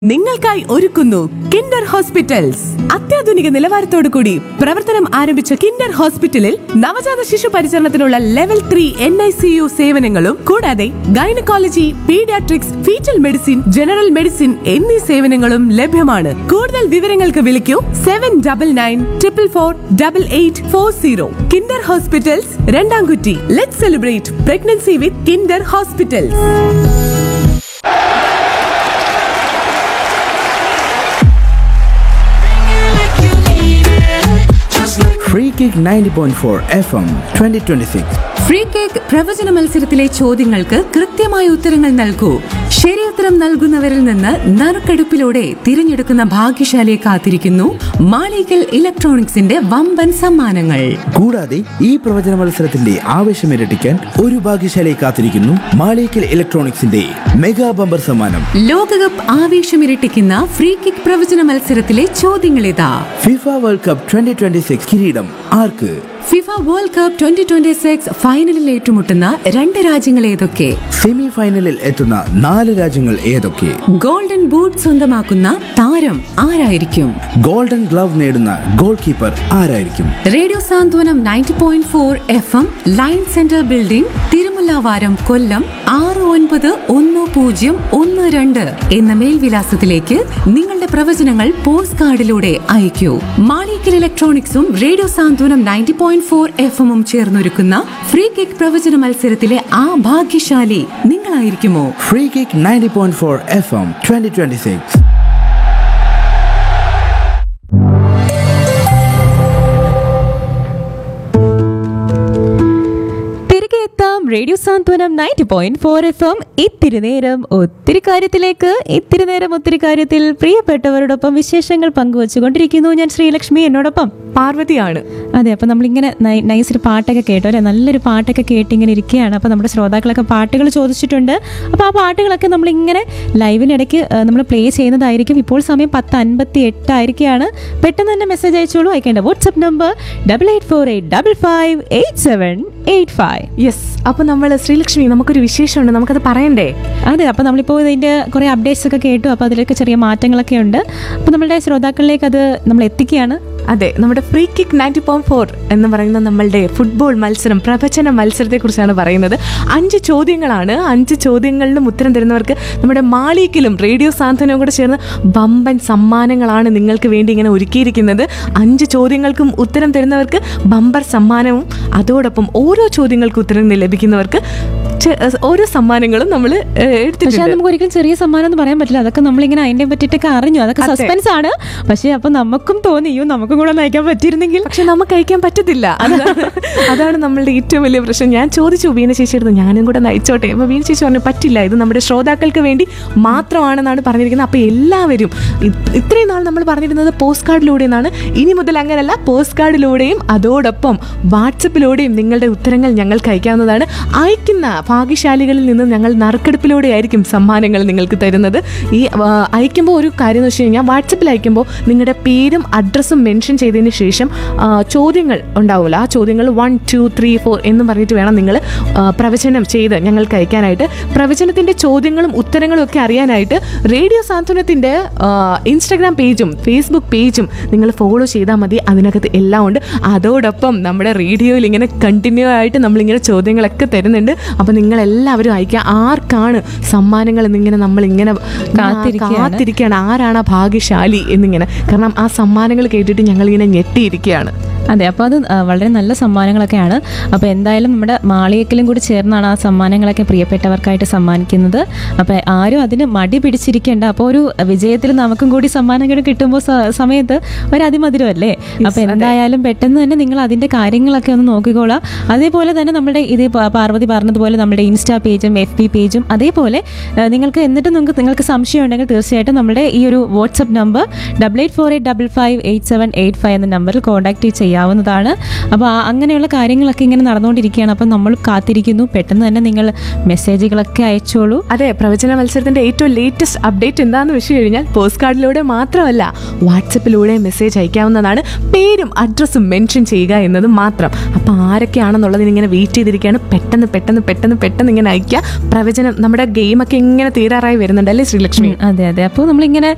നിങ്ങൾക്കായി ഒരുക്കുന്നു Kinder hospitals അത്യാധുനിക നിലവാരത്തോടു കൂടി പ്രവർത്തനം ആരംഭിച്ച കിൻഡർ ഹോസ്പിറ്റലിൽ നവജാത ശിശു പരിചരണത്തിനുള്ള level three N I C U സേവനങ്ങളും കൂടാതെ gynaecology paediatrics foetal medicine general medicine എന്നീ സേവനങ്ങളും ലഭ്യമാണ് കൂടുതൽ വിവരങ്ങൾക്ക് വിളിക്കൂ seven double nine triple four double eight four zero kinder hospitals Randamkutty let celebrate pregnancy with kinder hospitals Free Kick 90.4 FM 2026. Free kick പ്രവചന മത്സരത്തിലെ ചോദ്യങ്ങൾക്ക് കൃത്യമായ ഉത്തരങ്ങൾ നൽകൂ ശരിയുത്തരം നൽകുന്നവരിൽ നിന്ന് നറുക്കെടുപ്പിലൂടെ തിരഞ്ഞെടുക്കുന്ന ഭാഗ്യശാലിയെ കാത്തിരിക്കുന്നു മാളികൽ ഇലക്ട്രോണിക്സിന്റെ വമ്പൻ സമ്മാനങ്ങൾ കൂടാതെ ഈ പ്രവചന മത്സരത്തിന്റെ ആവേശം ഇരട്ടിക്കാൻ ഒരു ഭാഗ്യശാലയെ കാത്തിരിക്കുന്നു മാളിക്കൽ ഇലക്ട്രോണിക്സിന്റെ മെഗാ ബമ്പർ സമ്മാനം ലോകകപ്പ് ആവേശമിരട്ടിക്കുന്ന ഫ്രീ കിക്ക് പ്രവചന മത്സരത്തിലെ ചോദ്യങ്ങളിതാ ഫിഫ വേൾഡ് കപ്പ് 2026 കിരീടം ആർക്ക് FIFA world cup twenty twenty six ഫൈനലിൽ ഏറ്റുമുട്ടുന്ന രണ്ട് രാജ്യങ്ങൾ ഏതൊക്കെ സെമി ഫൈനലിൽ എത്തുന്ന നാല് രാജ്യങ്ങൾ ഏതൊക്കെ ഗോൾഡൻ ബൂട്ട് സ്വന്തമാക്കുന്ന താരം ആരായിരിക്കും ഗോൾഡൻ ഗ്ലവ് നേടുന്ന ഗോൾ കീപ്പർ ആരായിരിക്കും radio Santhwanam ninety point four F M line centre building Thirumullavaram Kollam ആറ് ഒൻപത് ഒന്ന് പൂജ്യം ഒന്ന് രണ്ട് എന്ന മേൽവിലാസത്തിലേക്ക് നിങ്ങളുടെ പ്രവചനങ്ങൾ പോസ്റ്റ് കാർഡിലൂടെ അയക്കൂ മാളിക്കൽ ഇലക്ട്രോണിക്സും radio Santhwanam ninety point four F എമ്മും ചേർന്നൊരുക്കുന്ന ഫ്രീ കിക്ക് പ്രവചന മത്സരത്തിലെ ആ ഭാഗ്യശാലി നിങ്ങളായിരിക്കുമോ free kick 90.4 point four F M twenty twenty six തിരികെ എത്താം radio Santhwanam ninety point four F M ഇത്തിരി നേരം ഒത്തിരി കാര്യത്തിലേക്ക് ഇത്തിരി നേരം ഒത്തിരി കാര്യത്തിൽ പ്രിയപ്പെട്ടവരോടൊപ്പം വിശേഷങ്ങൾ പങ്കുവച്ചുകൊണ്ടിരിക്കുന്നു ഞാൻ ശ്രീലക്ഷ്മി എന്നോടൊപ്പം പാർവതിയാണ് അതെ അപ്പം നമ്മളിങ്ങനെ നൈ- നൈസ് ഒരു പാട്ടൊക്കെ കേട്ടു അല്ലെ നല്ലൊരു പാട്ടൊക്കെ കേട്ട് ഇങ്ങനെ ഇരിക്കുകയാണ് അപ്പോൾ നമ്മുടെ ശ്രോതാക്കളൊക്കെ പാട്ടുകൾ ചോദിച്ചിട്ടുണ്ട് അപ്പോൾ ആ പാട്ടുകളൊക്കെ നമ്മളിങ്ങനെ ലൈവിനിടയ്ക്ക് നമ്മൾ പ്ലേ ചെയ്യുന്നതായിരിക്കും ഇപ്പോൾ സമയം പത്ത് അൻപത്തി എട്ടായിരിക്കുകയാണ് പെട്ടെന്ന് തന്നെ മെസ്സേജ് അയച്ചോളൂ അയക്കേണ്ട WhatsApp number double eight four eight double five eight seven eight five yes അപ്പൊ നമ്മൾ ശ്രീലക്ഷ്മി നമുക്കൊരു വിശേഷമുണ്ട് നമുക്കത് പറയണ്ടേ അതെ അപ്പോൾ നമ്മളിപ്പോൾ ഇതിൻ്റെ കുറേ അപ്ഡേറ്റ്സ് ഒക്കെ കേട്ടു അപ്പോൾ അതിലൊക്കെ ചെറിയ മാറ്റങ്ങളൊക്കെ ഉണ്ട് അപ്പോൾ നമ്മളുടെ ശ്രോതാക്കളിലേക്ക് അത് നമ്മൾ എത്തിക്കുകയാണ് അതെ നമ്മുടെ free kick ninety point four എന്ന് പറയുന്ന നമ്മളുടെ ഫുട്ബോൾ മത്സരം പ്രവചന മത്സരത്തെ കുറിച്ചാണ് പറയുന്നത് അഞ്ച് ചോദ്യങ്ങളാണ് അഞ്ച് ചോദ്യങ്ങളിലും ഉത്തരം തരുന്നവർക്ക് നമ്മുടെ മാളിക്കിലും റേഡിയോ സാന്ത്വനവും കൂടെ ചേർന്ന് ബമ്പൻ സമ്മാനങ്ങളാണ് നിങ്ങൾക്ക് വേണ്ടി ഇങ്ങനെ ഒരുക്കിയിരിക്കുന്നത് അഞ്ച് ചോദ്യങ്ങൾക്കും ഉത്തരം തരുന്നവർക്ക് ബമ്പർ സമ്മാനവും അതോടൊപ്പം ഓരോ ചോദ്യങ്ങൾക്ക് ഉത്തരം ലഭിക്കുന്നവർക്ക് ചെ- ഓരോ സമ്മാനങ്ങളും നമ്മൾ പക്ഷേ അത് എടുത്തിട്ടുണ്ട് നമുക്ക് ഒരിക്കലും ചെറിയ സമ്മാനം എന്ന് പറയാൻ പറ്റില്ല അതൊക്കെ നമ്മളിങ്ങനെ അതിനെ പറ്റിയിട്ടൊക്കെ അറിഞ്ഞു അതൊക്കെ അതെ. സസ്പെൻസ് ആണ് പക്ഷേ അപ്പൊ നമുക്കും തോന്നി അയ്യോ നമുക്കും കൂടെ നയിക്കാൻ പറ്റിയിരുന്നെങ്കിൽ പക്ഷെ നമുക്ക് അയക്കാൻ പറ്റത്തില്ല അതാണ് അതാണ് നമ്മളുടെ ഏറ്റവും വലിയ പ്രശ്നം ഞാൻ ചോദിച്ചു വീണ ചേച്ചിയെടുത്ത് ഞാനും കൂടെ നയിച്ചോട്ടെ അപ്പോൾ വീണ ചേച്ചി പറഞ്ഞു പറ്റില്ല ഇത് നമ്മുടെ ശ്രോതാക്കൾക്ക് വേണ്ടി മാത്രമാണെന്നാണ് പറഞ്ഞിരിക്കുന്നത് അപ്പോൾ എല്ലാവരും ഇ- ഇത്രയും നാൾ നമ്മൾ പറഞ്ഞിരുന്നത് പോസ്റ്റ് കാർഡിലൂടെ എന്നാണ് ഇനി മുതൽ അങ്ങനെയല്ല പോസ്റ്റ് കാർഡിലൂടെയും അതോടൊപ്പം വാട്സപ്പിലൂടെയും നിങ്ങളുടെ ഉത്തരങ്ങൾ ഞങ്ങൾക്ക് അയക്കാവുന്നതാണ് അയക്കുന്ന ഭാഗ്യശാലികളിൽ നിന്ന് ഞങ്ങൾ നറുക്കെടുപ്പിലൂടെ ആയിരിക്കും സമ്മാനങ്ങൾ നിങ്ങൾക്ക് തരുന്നത് ഈ ആ, അയക്കുമ്പോൾ ഒരു കാര്യം എന്ന് വെച്ച് കഴിഞ്ഞാൽ വാട്സപ്പിൽ അയക്കുമ്പോൾ നിങ്ങളുടെ പേരും അഡ്രസ്സും മെൻഷൻ ചെയ്തതിന് ശേഷം ആ, ചോദ്യങ്ങൾ ഉണ്ടാവില്ല ആ ചോദ്യങ്ങൾ വൺ ടു ത്രീ ഫോർ എന്ന് പറഞ്ഞിട്ട് വേണം നിങ്ങൾ പ്രവചനം ചെയ്ത് ഞങ്ങൾക്ക് അയക്കാനായിട്ട് പ്രവചനത്തിൻ്റെ ചോദ്യങ്ങളും ഉത്തരങ്ങളും ഒക്കെ അറിയാനായിട്ട് റേഡിയോ സാന്ത്വനത്തിൻ്റെ ഇൻസ്റ്റാഗ്രാം പേജും ഫേസ്ബുക്ക് പേജും നിങ്ങൾ ഫോളോ ചെയ്താൽ മതി അതിനകത്ത് എല്ലാം ഉണ്ട് അതോടൊപ്പം നമ്മുടെ റേഡിയോയിൽ ഇങ്ങനെ കണ്ടിന്യൂ ആയിട്ട് നമ്മളിങ്ങനെ ചോദ്യങ്ങളൊക്കെ തരുന്നുണ്ട് അപ്പോൾ നിങ്ങൾ എല്ലാവരും അയക്കുക ആർക്കാണ് സമ്മാനങ്ങൾ എന്നിങ്ങനെ നമ്മളിങ്ങനെ കാത്തിരിക്കുകയാണ്. കാത്തിരിക്കുകയാണ് ആരാണ് ആ ഭാഗ്യശാലി എന്നിങ്ങനെ കാരണം ആ സമ്മാനങ്ങൾ കേട്ടിട്ട് ഞങ്ങളിങ്ങനെ ഞെട്ടിയിരിക്കുകയാണ് അതെ അപ്പോൾ അത് ആ, വളരെ നല്ല സമ്മാനങ്ങളൊക്കെയാണ് അപ്പോൾ എന്തായാലും നമ്മുടെ മാളികക്കലും കൂടി ചേർന്നാണ് ആ സമ്മാനങ്ങളൊക്കെ പ്രിയപ്പെട്ടവർക്കായിട്ട് സമ്മാനിക്കുന്നത് അപ്പോൾ ആരും അതിന് മടി പിടിച്ചിരിക്കേണ്ട അപ്പോൾ ഒരു വിജയത്തിൽ നമുക്കും കൂടി സമ്മാനങ്ങൾ കിട്ടുമ്പോൾ സ- സമയത്ത് ഒരു അതിമധുരമല്ലേ അപ്പോൾ എന്തായാലും പെട്ടെന്ന് തന്നെ നിങ്ങൾ അതിൻ്റെ കാര്യങ്ങളൊക്കെ ഒന്ന് നോക്കിക്കോളാം അതേപോലെ തന്നെ നമ്മുടെ ഇതേ പ- പാർവതി പറഞ്ഞതുപോലെ നമ്മുടെ ഇൻസ്റ്റാ പേജും എഫ് ബി പേജും അതേപോലെ ആ, നിങ്ങൾക്ക് എന്നിട്ട് നിങ്ങൾക്ക് നിങ്ങൾക്ക് സംശയം ഉണ്ടെങ്കിൽ തീർച്ചയായിട്ടും നമ്മുടെ ഈ ഒരു WhatsApp number double eight four eight double five eight seven eight five എന്ന നമ്പറിൽ കോൺടാക്ട് ചെയ്യാവുന്നതാണ് അപ്പോൾ ആ- അങ്ങനെയുള്ള കാര്യങ്ങളൊക്കെ ഇങ്ങനെ നടന്നുകൊണ്ടിരിക്കുകയാണ് അപ്പോൾ നമ്മൾ കാത്തിരിക്കുന്നു പെട്ടെന്ന് തന്നെ നിങ്ങൾ മെസ്സേജുകളൊക്കെ അയച്ചോളൂ അതെ പ്രവചന മത്സരത്തിന്റെ ഏറ്റവും ലേറ്റസ്റ്റ് അപ്ഡേറ്റ് എന്താണെന്ന് വെച്ച് കഴിഞ്ഞാൽ പോസ്റ്റ് കാർഡിലൂടെ മാത്രമല്ല വാട്സപ്പിലൂടെ മെസ്സേജ് അയക്കാവുന്നതാണ് പേരും അഡ്രസ്സും മെൻഷൻ ചെയ്യുക എന്നത് മാത്രം അപ്പോൾ ആരൊക്കെയാണെന്നുള്ളത് ഇങ്ങനെ വെയിറ്റ് ചെയ്തിരിക്കുകയാണ് പെട്ടെന്ന് പെട്ടെന്ന് പെട്ടെന്ന് പെട്ടെന്ന് ഇങ്ങനെ അയക്കുക പ്രവചനം നമ്മുടെ ഗെയിമൊക്കെ ഇങ്ങനെ തീരാറായി വരുന്നുണ്ട് അല്ലേ ശ്രീലക്ഷ്മി ഉം, അതെ അതെ അപ്പോൾ നമ്മളിങ്ങനെ